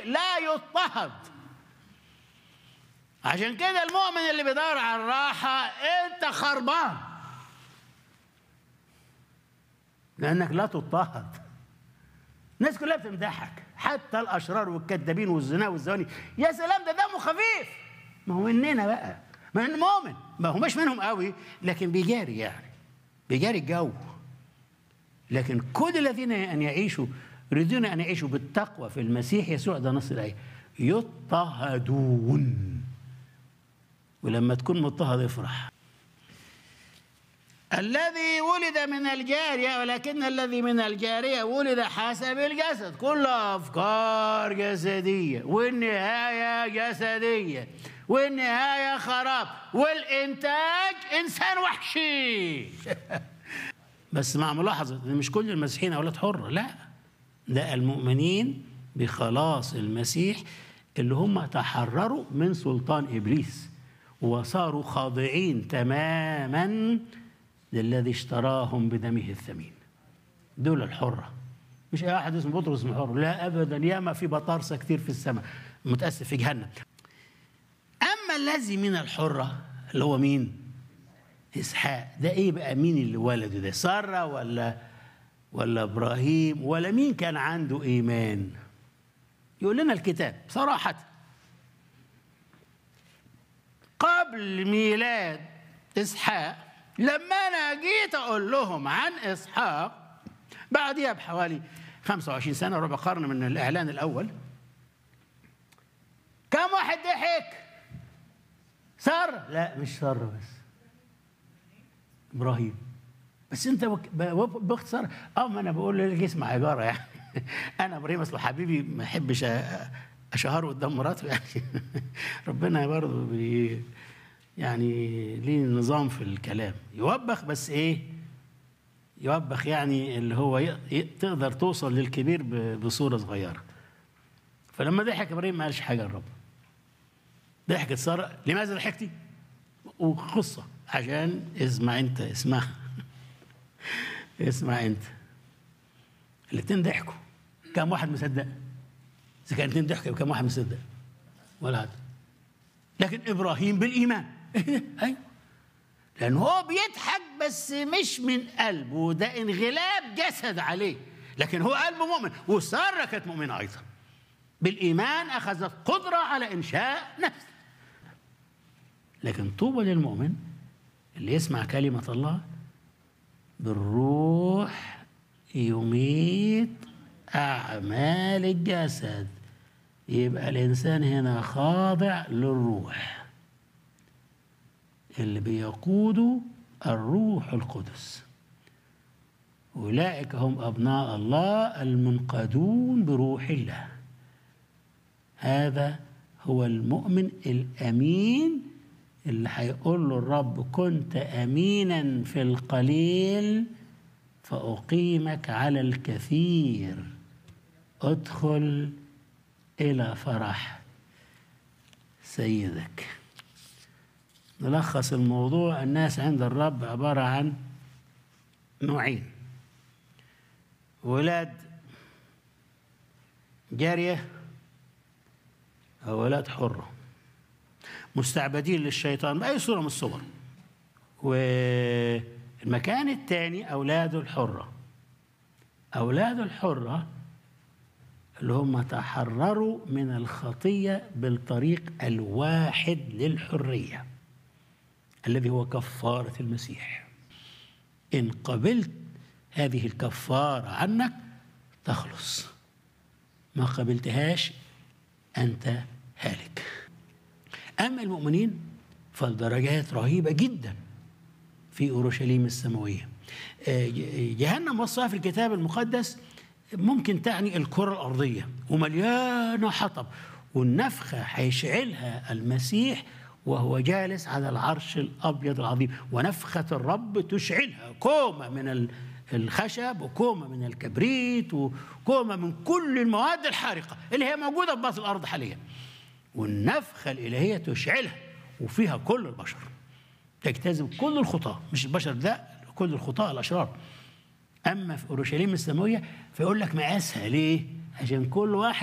لا يضطهد عشان كده المؤمن اللي بيدور على الراحة انت خربان لانك لا تضطهد الناس كلها بتمدحك حتى الاشرار والكذابين والزنا والزواني يا سلام ده دمه خفيف ما هو مننا بقى ما انه مؤمن ما هو مش منهم قوي لكن بيجاري يعني بيجاري الجو لكن كل الذين ان يعيشوا يريدون ان يعيشوا بالتقوى في المسيح يسوع ده نص الايه يضطهدون ولما تكون مضطهد افرح الذي ولد من الجارية ولكن الذي من الجارية ولد حسب الجسد كلها أفكار جسدية والنهاية جسدية والنهاية خراب والإنتاج إنسان وحشي بس مع ملاحظة إن مش كل المسيحيين أولاد حرة لا ده المؤمنين بخلاص المسيح اللي هم تحرروا من سلطان إبليس وصاروا خاضعين تماما للذي اشتراهم بدمه الثمين دول الحرة مش أي واحد اسمه بطرس اسمه حر لا أبدا ياما في بطارسة كتير في السماء متأسف في جهنم أما الذي من الحرة اللي هو مين إسحاق ده إيه بقى مين اللي ولده ده سارة ولا ولا إبراهيم ولا مين كان عنده إيمان يقول لنا الكتاب صراحة قبل ميلاد إسحاق لما انا جيت اقول لهم عن اسحاق بعديها بحوالي 25 سنه ربع قرن من الاعلان الاول كم واحد ضحك سارة لا مش سارة بس ابراهيم بس انت باختصار اه ما انا بقول لك اسمع عجاره يعني انا ابراهيم اصله حبيبي ما احبش اشهره قدام مراته يعني ربنا برضه بي يعني ليه نظام في الكلام يوبخ بس ايه يوبخ يعني اللي هو ي... ي... تقدر توصل للكبير ب... بصوره صغيره فلما ضحك ابراهيم ما قالش حاجه للرب ضحكت ساره لماذا ضحكتي وقصه عشان اسمع انت اسمع اسمع انت الاثنين ضحكوا كم واحد مصدق اذا كان الاثنين ضحكوا كم واحد مصدق ولا حد لكن ابراهيم بالايمان ايوه لان هو بيضحك بس مش من قلبه ده انغلاب جسد عليه لكن هو قلبه مؤمن وساره كانت مؤمنه ايضا بالايمان اخذت قدره على انشاء نفس لكن طوبى للمؤمن اللي يسمع كلمه الله بالروح يميت اعمال الجسد يبقى الانسان هنا خاضع للروح اللي بيقوده الروح القدس اولئك هم ابناء الله المنقذون بروح الله هذا هو المؤمن الامين اللي هيقول له الرب كنت امينا في القليل فاقيمك على الكثير ادخل الى فرح سيدك نلخص الموضوع الناس عند الرب عباره عن نوعين ولاد جاريه او ولاد حره مستعبدين للشيطان باي صوره من الصور والمكان الثاني اولاد الحره اولاد الحره اللي هم تحرروا من الخطيه بالطريق الواحد للحريه الذي هو كفاره المسيح ان قبلت هذه الكفاره عنك تخلص ما قبلتهاش انت هالك اما المؤمنين فالدرجات رهيبه جدا في اورشليم السماويه جهنم وصفها في الكتاب المقدس ممكن تعني الكرة الأرضية ومليانة حطب والنفخة هيشعلها المسيح وهو جالس على العرش الأبيض العظيم ونفخة الرب تشعلها كومة من الخشب وكومة من الكبريت وكومة من كل المواد الحارقة اللي هي موجودة في باطن الأرض حاليا والنفخة الإلهية تشعلها وفيها كل البشر تجتذب كل الخطاة مش البشر ده كل الخطاة الأشرار اما في اورشليم السماويه فيقول لك مقاسها ليه؟ عشان كل واحد